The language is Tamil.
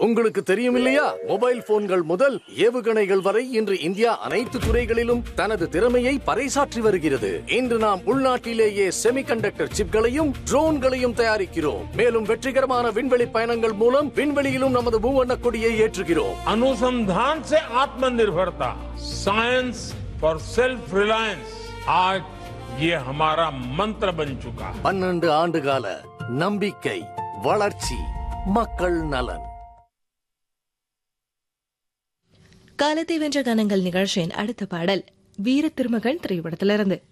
உங்களுக்கு தெரியும் இல்லையா மொபைல் போன்கள் முதல் ஏவுகணைகள் வரை இன்று இந்தியா அனைத்து துறைகளிலும் தனது திறமையை பறைசாற்றி வருகிறது இன்று நாம் உள்நாட்டிலேயே செமிகண்டக்டர் சிப்களையும் ட்ரோன்களையும் தயாரிக்கிறோம் மேலும் வெற்றிகரமான விண்வெளி பயணங்கள் மூலம் விண்வெளியிலும் நமது மூவண்ண கொடியை ஏற்றுகிறோம் अनुसंधान से आत्मनिर्भरता साइंस फॉर सेल्फ रिलायंस आज ये हमारा मंत्र बन चुका है பன்னெண்டு ஆண்டுகால நம்பிக்கை வளர்ச்சி மக்கள் நலன் காலத்தை வென்ற கணங்கள் நிகழ்ச்சியின் அடுத்த பாடல் வீர திருமகன் திரைப்படத்திலிருந்து